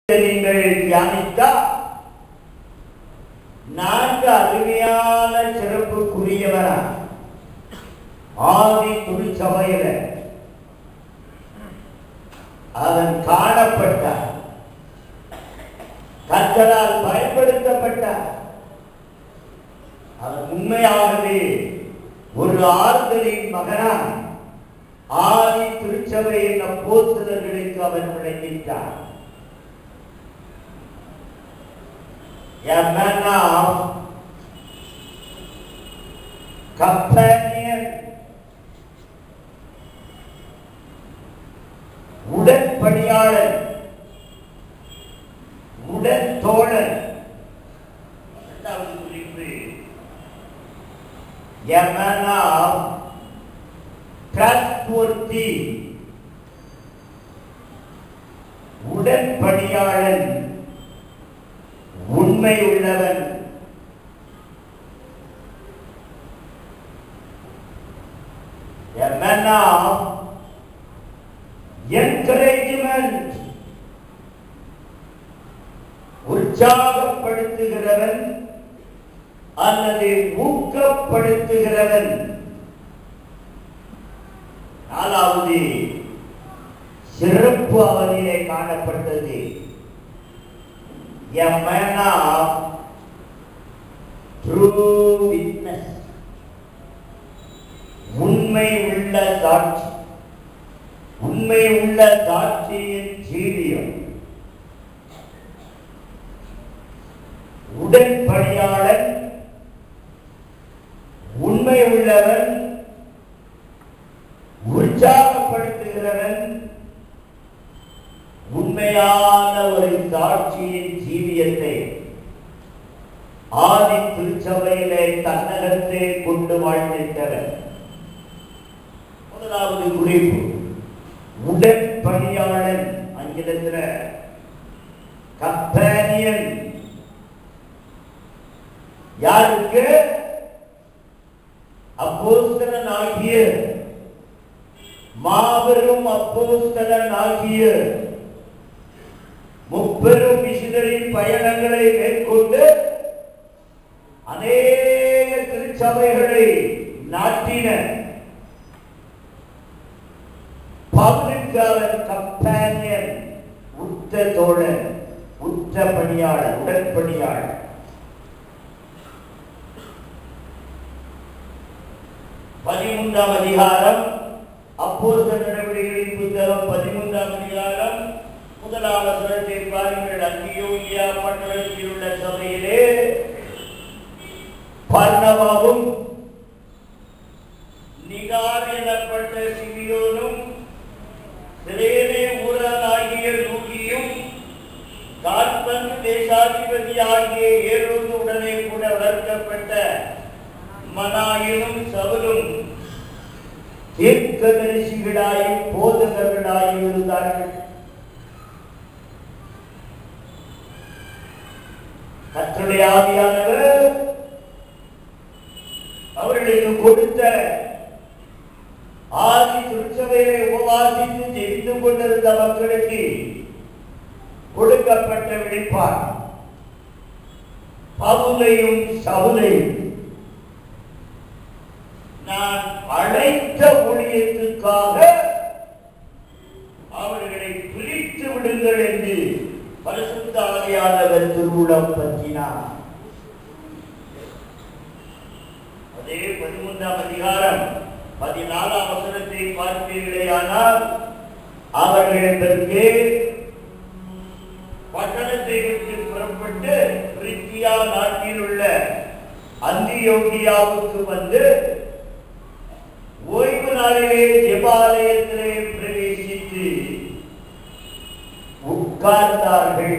நீங்கள் தியானித்தா நான்கு அருமையான சிறப்புக்குரியவரா ஆதி திருச்சபையில அவன் காணப்பட்டார் கர்த்தரால் பயன்படுத்தப்பட்டார் அவன் உண்மையாகவே ஒரு ஆறுதலின் மகனான் ஆதி திருச்சபையின் அப்போஸ்தலர்களுக்கு அவன் விளங்கிட்டான் a man of companion உடன்படியாளர் உடன் தோழர் இரண்டாவது குறிப்பு a man of trustworthy உடன்படியாளன் உண்மை உள்ளவன் a man of encouragement உற்சாகப்படுத்துகிறவன் அல்லது ஊக்கப்படுத்துகிறவன் நாலாவது சிறப்பு அவனிலே காணப்பட்டது a man of true witness உண்மை உள்ள சாட்சி உண்மை உள்ள சாட்சியின் ஜீவியம் உடன்படியாளன் உண்மை உள்ளவன் உற்சாகப்படுத்துகிறவன் உண்மையான ஒரு சாட்சியின் ஜீவியத்தை ஆதி திருச்சபையிலே தன்னகத்தை கொண்டு வாழ்ந்திருக்கிறவர் முதலாவது குறிப்பு உடன்படியாளன் ஆங்கிலத்தில் கப்பானியன் யாருக்கு அப்போஸ்தலன் ஆகிய மாபெரும் அப்போஸ்தலன் ஆகிய முப்பெரும் மிஷினரின் பயணங்களை மேற்கொண்டு அநேக திருச்சபைகளை நாட்டின பவுலுக்கு அவன் கப்பானியன் உற்ற தோழன் உற்ற பணியாளர் உடன்பணியாளர் பதிமூன்றாம் அதிகாரம் அப்போஸ்தலர் நடவடிக்கைகளின் புத்தகம் பதிமூன்றாம் அதிகாரம் முதலாம் வசனத்தை பாருங்கள் அந்தியோகியா பட்டணத்தில் உள்ள சபையிலே பர்ணவாவும் நிகார் எனப்பட்ட சிமியோனும் சிலேனே ஊரனாகிய லூகியும் காற்பன் தேசாதிபதி ஆகிய ஏழு உடனே கூட வளர்க்கப்பட்ட மனாயினும் சவுலும் தீர்க்கதரிசிகளாயும் போதகர்களாயும் இருந்தார்கள் கர்த்தருடைய ஆவியானவர் அவர்களுக்கு கொடுத்த ஆதி திருச்சபையை உபவாசித்து ஜெயித்து கொண்டிருந்த மக்களுக்கு கொடுக்கப்பட்ட வெளிப்பாடு பவுலையும் சவுலையும் நான் அழைத்த ஊழியத்துக்காக அவர்களை பிரித்து விடுங்கள் என்று பரிசுத்த ஆவியானவர் திருவுளம் பற்றினார் அதே பதிமூன்றாம் அதிகாரம் பதினாலாம் வசனத்தை பார்ப்பீர்களேயானால் அவர்களிடத்திற்கு பட்டணத்தை விட்டு புறப்பட்டு பிரித்தியா நாட்டில் உள்ள அந்தியோகியாவுக்கு வந்து ஓய்வு நாளிலே ஜெபாலயத்திலே பிரவேசித்து உட்கார்ந்தார்கள்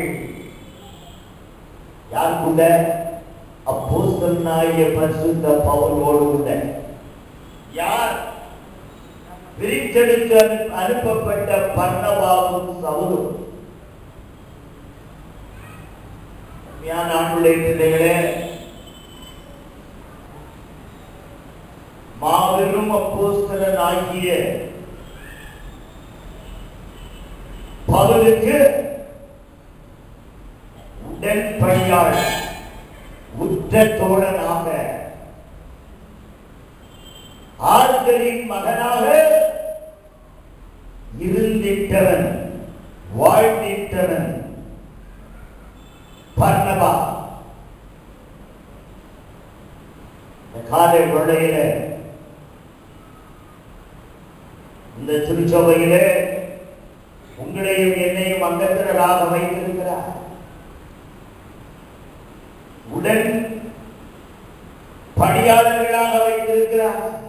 யார் கூட அப்போஸ்தலனாகிய பரிசுத்த பவுலோடு கூட யார் பிரித்தெடுத்து அனு- அனுப்பப்பட்ட பர்ணபாவும் சவுலும் ஞான ஆண்டுடைய பிள்ளைகளே மாபெரும் அப்போஸ்தலன் ஆகிய பவுலுக்கு உடன் பணியாளர் உற்ற தோழனாக ஆண்களின் மகனாக இருந்திட்டவன் வாழ்ந்திட்டவன் பர்ணபா இந்த காலை வேளையில இந்த திருச்சபையிலே உங்களையும் என்னையும் அங்கத்தினராக வைத்திருக்கிறார் உடன் பணியாளர்களாக வைத்திருக்கிறார்